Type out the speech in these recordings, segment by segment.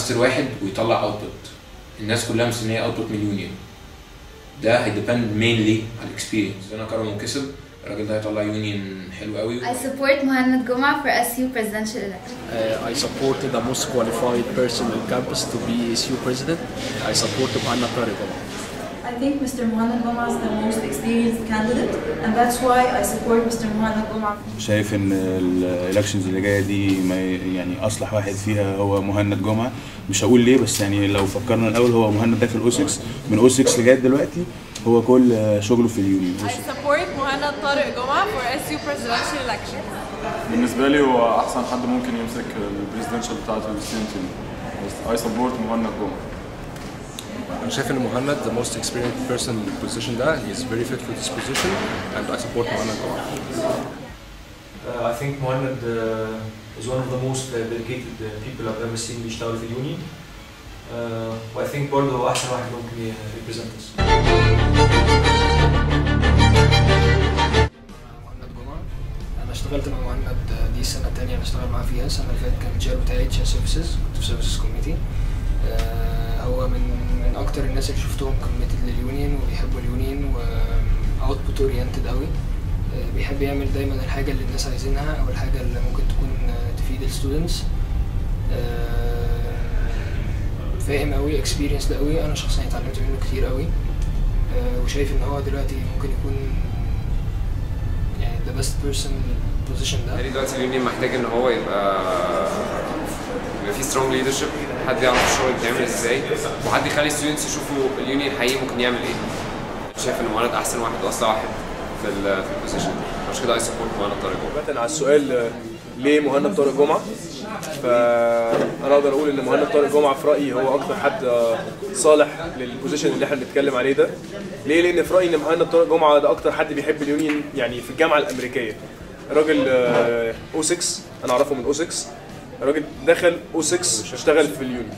ماستر واحد ويطلع اوتبوت الناس كلها مستنيه اوتبوت من يونيون ده هيديبند مينلي على الاكسبيرينس انا كرم كسب الراجل ده هيطلع يونيون حلو قوي I support Mohamed Goma for SU presidential election. Uh, I supported the most qualified person on campus to be SU president. I support Muhammad Tariq Goma. I think Mr. Mohamed Goma is the most experienced candidate, and that's why I support Mr. Mohamed Goma. شايف ان الالكشنز اللي جايه دي ما يعني اصلح واحد فيها هو مهند جمعه مش هقول ليه بس يعني لو فكرنا الاول هو مهند داخل او 6 من او 6 لغايه دلوقتي هو كل شغله في اليونيون I support Mohamed Tariq Goma for SU presidential election. بالنسبة لي هو أحسن حد ممكن يمسك البريزدنشال بتاعت الستودنت بس اي سبورت مهند جمعة أنا شايف إن مهند the most experienced person in the position ده he is very fit for this position and I support مهند Goma. Uh, I think Mohamed uh, is one of the most uh, dedicated uh, people I've ever seen بيشتغل في اليونيون uh, و I think برضه هو أحسن واحد ممكن ي- represent us. مهند جمعة أنا اشتغلت مع مهند دي السنة التانية اللي اشتغل معاه فيها السنة اللي فاتت كان شير بتاعي تشين سيرفيسز كنت في سيرفيسز كوميتي هو من من أكتر الناس اللي شفتهم كوميتد لليونيون وبيحبوا اليونيون و اوتبوت اورينتد قوي آه، بيحب يعمل دايما الحاجة اللي الناس عايزينها أو الحاجة اللي ممكن تكون آه، تفيد الستودنتس فاهم قوي اكسبيرينس قوي انا شخصيا اتعلمت منه كتير قوي آه، وشايف ان هو دلوقتي ممكن يكون يعني the best person البوزيشن ده يعني دلوقتي اليونيون محتاج ان هو يبقى يبقى في سترونج ليدرشيب حد يعرف الشغل بيتعمل ازاي وحد يخلي الستودنتس يشوفوا اليونيون حقيقي ممكن يعمل ايه شايف ان مهند احسن واحد واسرع واحد في ال في البوزيشن عشان كده اي سبورت مهند طارق عامة على السؤال آه، ليه مهند طارق جمعة فأنا أقدر أقول إن مهند طارق جمعة في رأيي هو أكتر حد آه، صالح للبوزيشن اللي إحنا بنتكلم عليه ده ليه؟ لأن في رأيي إن مهند طارق جمعة ده أكتر حد بيحب اليونيون يعني في الجامعة الأمريكية راجل او 6 أنا أعرفه من او 6 راجل دخل او 6 اشتغل في اليونيون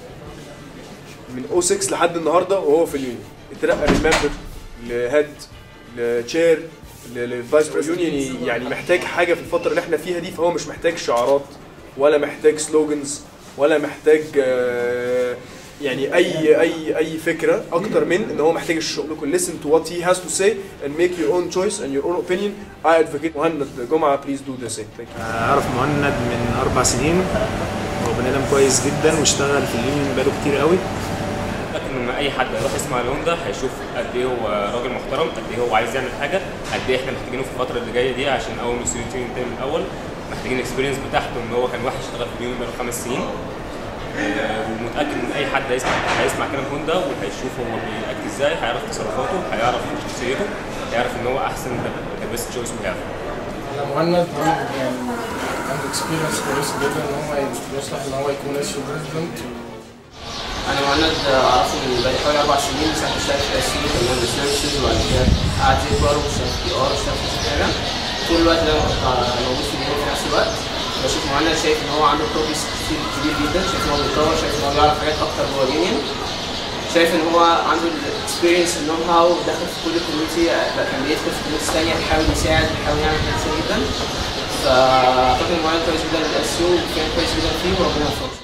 من او 6 لحد النهارده وهو في اليونيون اترقى من ممبر لهيد لتشير للفايس بريزيدنت يعني محتاج حاجه في الفتره اللي احنا فيها دي فهو مش محتاج شعارات ولا محتاج سلوجنز ولا محتاج آه، يعني اي اي اي فكره اكتر من ان هو محتاج الشغل لكم listen to what he has to say and make your own choice and your own opinion I advocate مهند جمعه please do the same thank you اعرف مهند من اربع سنين هو بني ادم كويس جدا واشتغل في اليونيون بقاله كتير قوي لكن اي حد هيروح يسمع اللون ده هيشوف قد ايه هو راجل محترم قد ايه هو عايز يعمل حاجه قد ايه احنا محتاجينه في الفتره اللي جايه دي عشان اول ما الستودنت يونيون ينتهي من الاول محتاجين الاكسبيرينس بتاعته ان هو كان واحد اشتغل في اليونيون بقاله خمس سنين آه، ومتاكد ان اي حد هيسمع هيسمع كلام هوندا وهيشوف هو بيأكد ازاي هيعرف تصرفاته هيعرف شخصيته هيعرف ان هو احسن ذا بيست تشويس وي هاف انا مهند مهند يعني عنده اكسبيرينس كويس جدا ان هو يصلح ان هو يكون اسيو بريزدنت انا مهند اعرفه من بقالي حوالي اربع سنين بس انا اشتغلت في اسيو كمان سيرفيسز وبعد كده قعدت يكبر واشتغلت في ار واشتغلت في كذا حاجه طول الوقت ده كنت موجود في اليوم في نفس الوقت بشوف مهند شايف ان هو عنده بروجرس كتير كبير جدا شايف ان هو بيتطور شايف ان هو بيعرف حاجات اكتر جوه اليونيون شايف ان هو عنده الاكسبيرينس النو هاو داخل في كل كوميونتي كان بيدخل في كوميونتي ثانيه بيحاول يساعد بيحاول يعمل حاجات كتير جدا فاعتقد ان مهند كويس جدا للاسيو وكان كويس جدا فيه وربنا يوفقه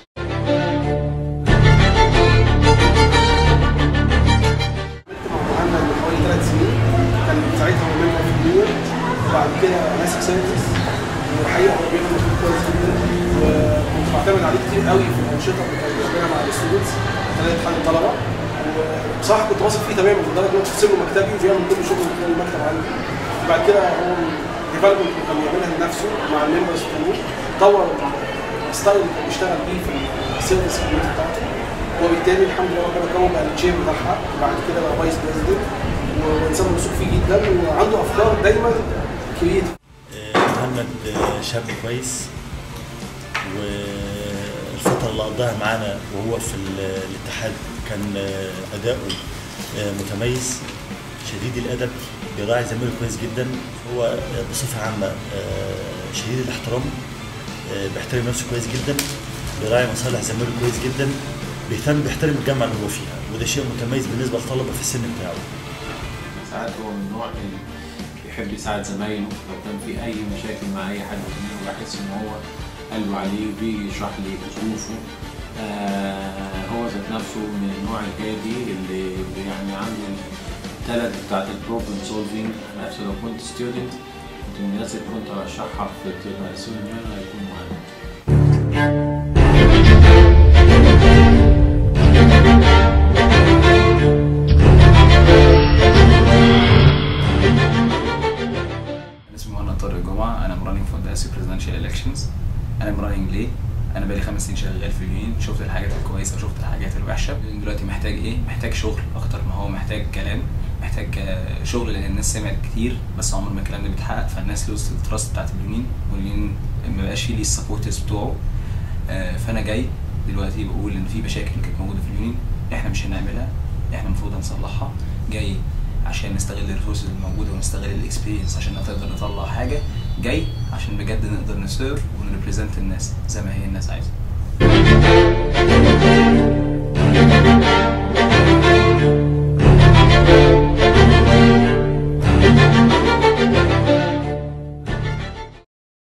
مهند من حوالي ثلاث سنين كان ساعتها هو ممبر في اليونيون وبعد كده ماسك سيرفيس والحقيقه هو بيعمل مجهود كويس جدا وكنت بعتمد عليه كتير قوي في الانشطه اللي كان بيعملها مع الستودنتس خلال اتحاد الطلبه وبصراحه كنت واثق فيه تماما لدرجه ان انا كنت له مكتبي وبيعمل كل شغل من خلال المكتب عندي وبعد كده هو الديفلوبمنت اللي كان بيعملها لنفسه مع الممبرز التانيين طور الستايل اللي كان بيشتغل بيه في السيرفيس كوميونتي بتاعته وبالتالي الحمد لله ربنا كرمه بقى التشير بتاعها وبعد كده بقى فايس بريزيدنت وانسان موثوق فيه جدا وعنده افكار دايما كرييتيف مهند شاب كويس والفترة اللي قضاها معانا وهو في ال- الاتحاد كان أداؤه متميز شديد الأدب بيراعي زميله كويس جدا هو بصفة عامة شديد الاحترام بيحترم نفسه كويس جدا بيراعي مصالح زميله كويس جدا بيهتم بيحترم الجامعة اللي هو فيها وده شيء متميز بالنسبة للطلبة في السن بتاعه ساعات هو من النوع اللي بيحب يساعد زمايله لو كان في اي مشاكل مع اي حد منهم بحس ان هو قلبه عليه وبيشرح لي ظروفه آه هو ذات نفسه من النوع الهادي اللي اللي يعني عنده التالنت بتاعت البروبلم سولفينج انا نفسي لو كنت ستودنت كنت من الناس اللي كنت ارشحها في تبقى ستودنت هيكون مهند اسمي مهند طارق جمعة أنا مرانينج فور ذا بريزيدنشال إلكشنز أنا مرانينج ليه؟ أنا بقالي خمس سنين شغال في اليونين شفت الحاجات الكويسة وشفت الحاجات الوحشة دلوقتي محتاج إيه؟ محتاج شغل أكتر ما هو محتاج كلام محتاج آه، شغل لأن الناس سمعت كتير بس عمر ما الكلام ده بيتحقق فالناس لوست التراست بتاعت اليونين واليونين ما بقاش فيه ليه السبورترز بتوعه آه، فأنا جاي دلوقتي بقول إن في مشاكل كانت موجودة في اليونين إحنا مش هنعملها إحنا المفروض هنصلحها جاي عشان نستغل الريسورسز الموجوده ونستغل الاكسبيرينس عشان نقدر نطلع حاجه جاي عشان بجد نقدر نسيرف ونريبريزنت الناس زي ما هي الناس عايزه